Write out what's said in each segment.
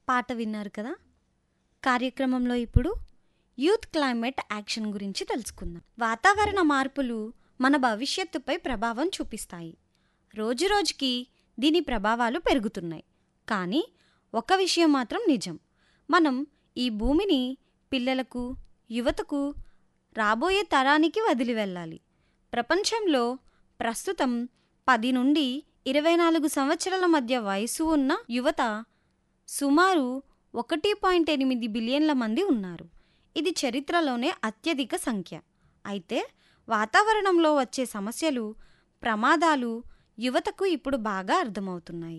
పాట విన్నారు కదా కార్యక్రమంలో ఇప్పుడు యూత్ క్లైమేట్ యాక్షన్ గురించి తెలుసుకుందాం వాతావరణ మార్పులు మన భవిష్యత్తుపై ప్రభావం చూపిస్తాయి రోజురోజుకి దీని ప్రభావాలు పెరుగుతున్నాయి కానీ ఒక విషయం మాత్రం నిజం మనం ఈ భూమిని పిల్లలకు యువతకు రాబోయే తరానికి వదిలి వెళ్ళాలి ప్రపంచంలో ప్రస్తుతం పది నుండి ఇరవై నాలుగు సంవత్సరాల మధ్య వయసు ఉన్న యువత సుమారు ఒకటి పాయింట్ ఎనిమిది బిలియన్ల మంది ఉన్నారు ఇది చరిత్రలోనే అత్యధిక సంఖ్య అయితే వాతావరణంలో వచ్చే సమస్యలు ప్రమాదాలు యువతకు ఇప్పుడు బాగా అర్థమవుతున్నాయి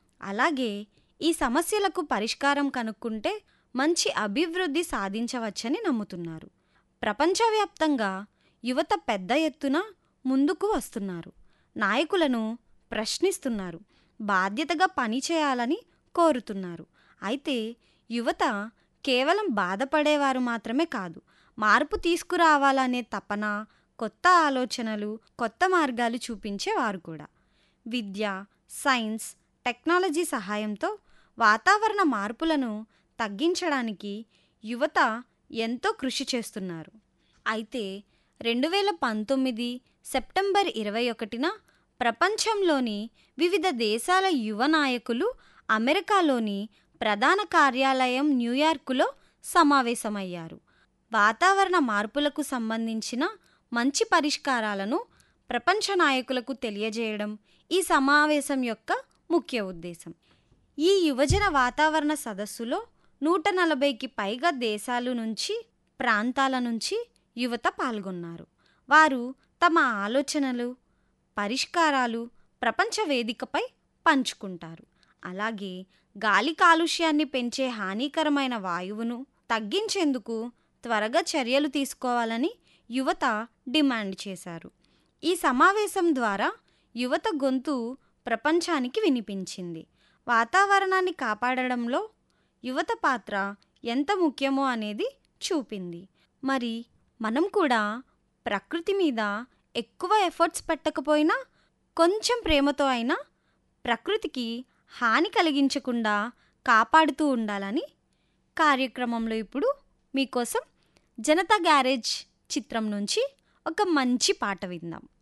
అలాగే ఈ సమస్యలకు పరిష్కారం కనుక్కుంటే మంచి అభివృద్ధి సాధించవచ్చని నమ్ముతున్నారు ప్రపంచవ్యాప్తంగా యువత పెద్ద ఎత్తున ముందుకు వస్తున్నారు నాయకులను ప్రశ్నిస్తున్నారు బాధ్యతగా పనిచేయాలని కోరుతున్నారు అయితే యువత కేవలం బాధపడేవారు మాత్రమే కాదు మార్పు తీసుకురావాలనే తపన కొత్త ఆలోచనలు కొత్త మార్గాలు చూపించేవారు కూడా విద్య సైన్స్ టెక్నాలజీ సహాయంతో వాతావరణ మార్పులను తగ్గించడానికి యువత ఎంతో కృషి చేస్తున్నారు అయితే రెండు వేల పంతొమ్మిది సెప్టెంబర్ ఇరవై ఒకటిన ప్రపంచంలోని వివిధ దేశాల యువ నాయకులు అమెరికాలోని ప్రధాన కార్యాలయం న్యూయార్కులో సమావేశమయ్యారు వాతావరణ మార్పులకు సంబంధించిన మంచి పరిష్కారాలను ప్రపంచ నాయకులకు తెలియజేయడం ఈ సమావేశం యొక్క ముఖ్య ఉద్దేశం ఈ యువజన వాతావరణ సదస్సులో నూట నలభైకి పైగా దేశాల నుంచి ప్రాంతాల నుంచి యువత పాల్గొన్నారు వారు తమ ఆలోచనలు పరిష్కారాలు ప్రపంచ వేదికపై పంచుకుంటారు అలాగే గాలి కాలుష్యాన్ని పెంచే హానికరమైన వాయువును తగ్గించేందుకు త్వరగా చర్యలు తీసుకోవాలని యువత డిమాండ్ చేశారు ఈ సమావేశం ద్వారా యువత గొంతు ప్రపంచానికి వినిపించింది వాతావరణాన్ని కాపాడడంలో యువత పాత్ర ఎంత ముఖ్యమో అనేది చూపింది మరి మనం కూడా ప్రకృతి మీద ఎక్కువ ఎఫర్ట్స్ పెట్టకపోయినా కొంచెం ప్రేమతో అయినా ప్రకృతికి హాని కలిగించకుండా కాపాడుతూ ఉండాలని కార్యక్రమంలో ఇప్పుడు మీకోసం జనతా గ్యారేజ్ చిత్రం నుంచి ఒక మంచి పాట విందాం